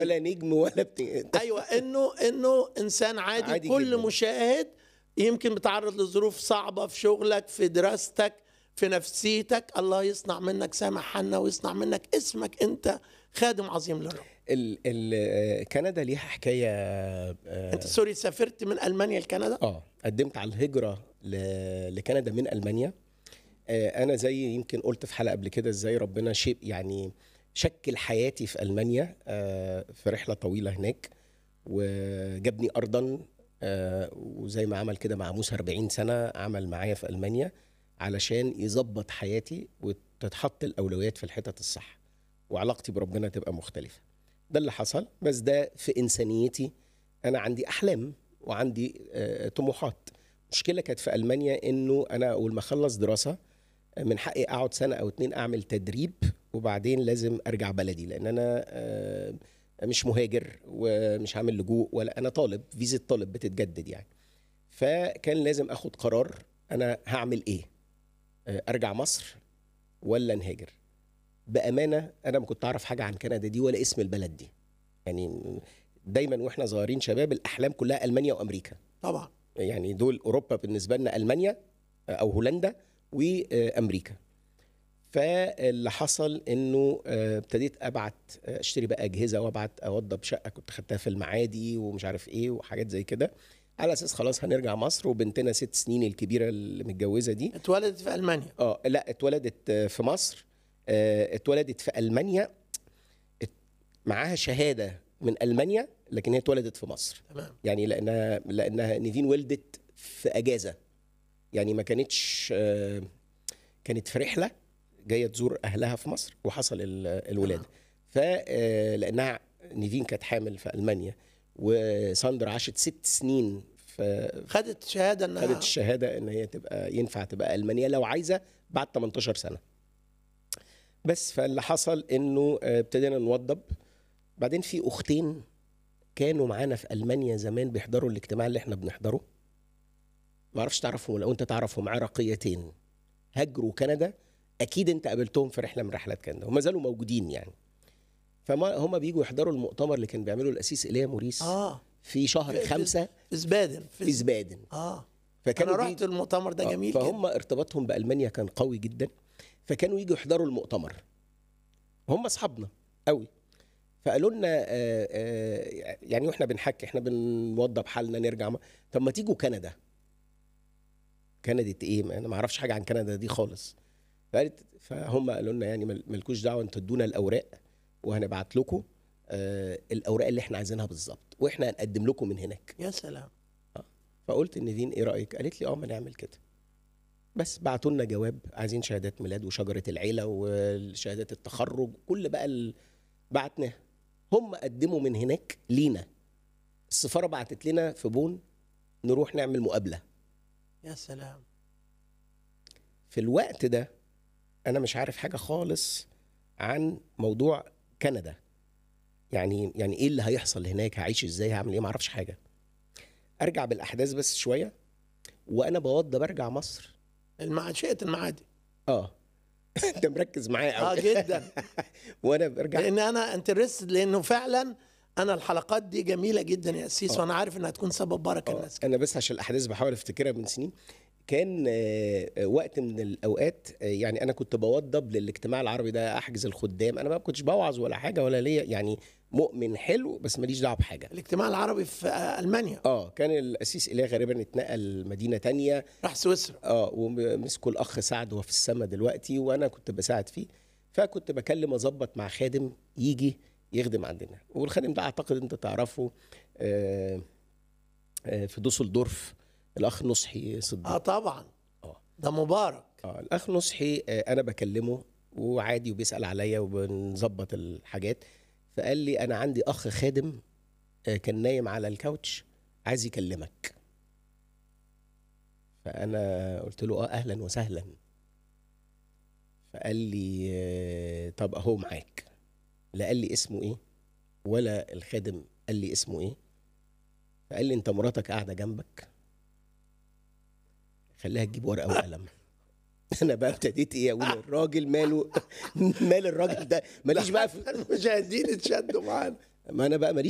ولا نجم ولا بت... ايوه انه انه انسان عادي, عادي عادي كل جداً. مشاهد يمكن بتعرض لظروف صعبه في شغلك في دراستك في نفسيتك الله يصنع منك سامح حنا ويصنع منك اسمك انت خادم عظيم للرب ال... ال... آه، كندا ليها حكايه اه, انت سوري سافرت من المانيا لكندا آه قدمت على الهجره ل... لكندا من المانيا آه انا زي يمكن قلت في حلقه قبل كده ازاي ربنا شيء يعني شكل حياتي في المانيا آه في رحله طويله هناك وجابني ارضا آه وزي ما عمل كده مع موسى 40 سنه عمل معايا في المانيا علشان يظبط حياتي وتتحط الاولويات في الحتت الصح وعلاقتي بربنا تبقى مختلفه ده اللي حصل بس ده في انسانيتي انا عندي احلام وعندي آه، طموحات مشكله كانت في المانيا انه انا اول ما اخلص دراسه آه، من حقي اقعد سنه او اتنين اعمل تدريب وبعدين لازم ارجع بلدي لان انا آه، مش مهاجر ومش هعمل لجوء ولا انا طالب فيزا طالب بتتجدد يعني فكان لازم اخد قرار انا هعمل ايه آه، ارجع مصر ولا نهاجر بامانه انا ما كنت اعرف حاجه عن كندا دي ولا اسم البلد دي يعني دايما واحنا صغيرين شباب الاحلام كلها المانيا وامريكا طبعا يعني دول اوروبا بالنسبه لنا المانيا او هولندا وامريكا فاللي حصل انه آه، ابتديت ابعت آه، اشتري بقى اجهزه وابعت اوضب شقه كنت خدتها في المعادي ومش عارف ايه وحاجات زي كده على اساس خلاص هنرجع مصر وبنتنا ست سنين الكبيره اللي متجوزه دي اتولدت في المانيا اه لا اتولدت آه، في مصر آه، اتولدت في المانيا ات- معاها شهاده من المانيا لكن هي اتولدت في مصر تمام يعني لانها لانها نيفين ولدت في اجازه يعني ما كانتش آه، كانت في رحله جايه تزور اهلها في مصر وحصل ال- الولاده فلانها نيفين كانت حامل في المانيا وساندرا عاشت ست سنين في خدت شهاده انها خدت الشهاده ان هي تبقى ينفع تبقى المانيا لو عايزه بعد 18 سنه بس فاللي حصل انه آه، ابتدينا نوضب بعدين في اختين كانوا معانا في المانيا زمان بيحضروا الاجتماع اللي احنا بنحضره ما اعرفش تعرفهم لو انت تعرفهم عراقيتين هاجروا كندا اكيد انت قابلتهم في رحله من رحلات كندا هم زالوا موجودين يعني فما هم بيجوا يحضروا المؤتمر اللي كان بيعمله الاسيس ايليا موريس اه في شهر في- خمسة في زبادن في زبادن اه انا فكانوا رحت بيجوا- المؤتمر ده آه، جميل فهم جدا ارتباطهم بالمانيا كان قوي جدا فكانوا يجوا يحضروا المؤتمر هم اصحابنا قوي فقالوا لنا آه، آه، يعني واحنا بنحكي احنا بنوضب حالنا نرجع م- طب ما تيجوا كندا كندا ايه ما انا ما اعرفش حاجه عن كندا دي خالص فقالت فهم قالوا لنا يعني مل- ملكوش دعوه انتوا ادونا الاوراق وهنبعت لكم آه، الاوراق اللي احنا عايزينها بالظبط واحنا هنقدم لكم من هناك يا سلام فقلت ان دين ايه رايك قالت لي اه ما نعمل كده بس بعتوا لنا جواب عايزين شهادات ميلاد وشجره العيله وشهادات التخرج كل بقى ال... بعتناه هم قدموا من هناك لينا السفاره بعتت لنا في بون نروح نعمل مقابله يا سلام في الوقت ده انا مش عارف حاجه خالص عن موضوع كندا يعني يعني ايه اللي هيحصل هناك هعيش ازاي هعمل ايه ما اعرفش حاجه ارجع بالاحداث بس شويه وانا بوضب ارجع مصر المع... شئت المعادي اه انت مركز معايا اه قوي جدا وانا برجع لان انا انترستد لانه فعلا انا الحلقات دي جميله جدا يا اسيس وانا عارف انها تكون سبب بركه آه، الناس انا بس عشان الاحداث بحاول افتكرها من سنين كان آه، آه، وقت من الاوقات آه، يعني انا كنت بوضب للاجتماع العربي ده احجز الخدام انا ما كنتش بوعظ ولا حاجه ولا ليا يعني مؤمن حلو بس ماليش دعوه بحاجه الاجتماع العربي في آه، المانيا اه كان الاسيس ايليا غالبا اتنقل مدينه تانية راح سويسرا اه ومسكوا الاخ سعد هو في السما دلوقتي وانا كنت بساعد فيه فكنت بكلم اظبط مع خادم يجي يخدم عندنا والخادم ده اعتقد انت تعرفه آه آه في دوسلدورف الاخ نصحي صديق اه طبعا اه ده مبارك اه الاخ نصحي آه انا بكلمه وعادي وبيسال عليا وبنظبط الحاجات فقال لي انا عندي اخ خادم آه كان نايم على الكاوتش عايز يكلمك فانا قلت له اه اهلا وسهلا فقال لي آه، طب اهو معاك لا قال لي اسمه ايه ولا الخادم قال لي اسمه ايه فقال لي انت مراتك قاعده جنبك خليها تجيب ورقه وقلم انا بقى ابتديت ايه اقول الراجل ماله مال الراجل ده ماليش بقى في المشاهدين اتشدوا معانا ما انا بقى ماليش